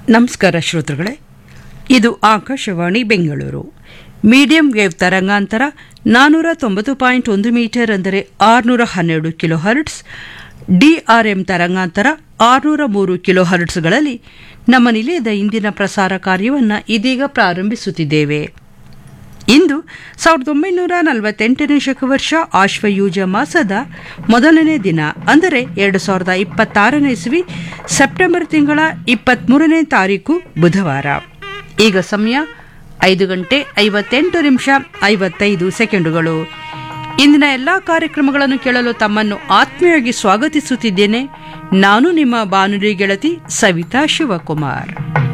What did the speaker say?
ನಮಸ್ಕಾರ ಶ್ರೋತೃಗಳೇ ಇದು ಆಕಾಶವಾಣಿ ಬೆಂಗಳೂರು ಮೀಡಿಯಂ ವೇವ್ ತರಂಗಾಂತರ ನಾನ್ನೂರ ತೊಂಬತ್ತು ಪಾಯಿಂಟ್ ಒಂದು ಮೀಟರ್ ಅಂದರೆ ಆರುನೂರ ಹನ್ನೆರಡು ಕಿಲೋ ಹರ್ಟ್ಸ್ ಡಿಆರ್ಎಂ ತರಂಗಾಂತರ ಆರುನೂರ ಮೂರು ಕಿಲೋ ಹರ್ಟ್ಸ್ಗಳಲ್ಲಿ ನಮ್ಮ ನಿಲಯದ ಇಂದಿನ ಪ್ರಸಾರ ಕಾರ್ಯವನ್ನು ಇದೀಗ ಪ್ರಾರಂಭಿಸುತ್ತಿದ್ದೇವೆ ಇಂದು ಸಾವಿರದ ಒಂಬೈನೂರ ನಲವತ್ತೆಂಟನೇ ಶಕವರ್ಷ ಆಶ್ವಯೂಜ ಮಾಸದ ಮೊದಲನೇ ದಿನ ಅಂದರೆ ಎರಡು ಸಾವಿರದ ಇಪ್ಪತ್ತಾರನೇ ಇಸ್ವಿ ಸೆಪ್ಟೆಂಬರ್ ತಿಂಗಳ ಇಪ್ಪತ್ತ್ಮೂರನೇ ತಾರೀಕು ಬುಧವಾರ ಈಗ ಸಮಯ ಐದು ಗಂಟೆ ಐವತ್ತೆಂಟು ನಿಮಿಷ ಐವತ್ತೈದು ಸೆಕೆಂಡುಗಳು ಇಂದಿನ ಎಲ್ಲ ಕಾರ್ಯಕ್ರಮಗಳನ್ನು ಕೇಳಲು ತಮ್ಮನ್ನು ಆತ್ಮೀಯವಾಗಿ ಸ್ವಾಗತಿಸುತ್ತಿದ್ದೇನೆ ನಾನು ನಿಮ್ಮ ಬಾನುಲಿ ಗೆಳತಿ ಸವಿತಾ ಶಿವಕುಮಾರ್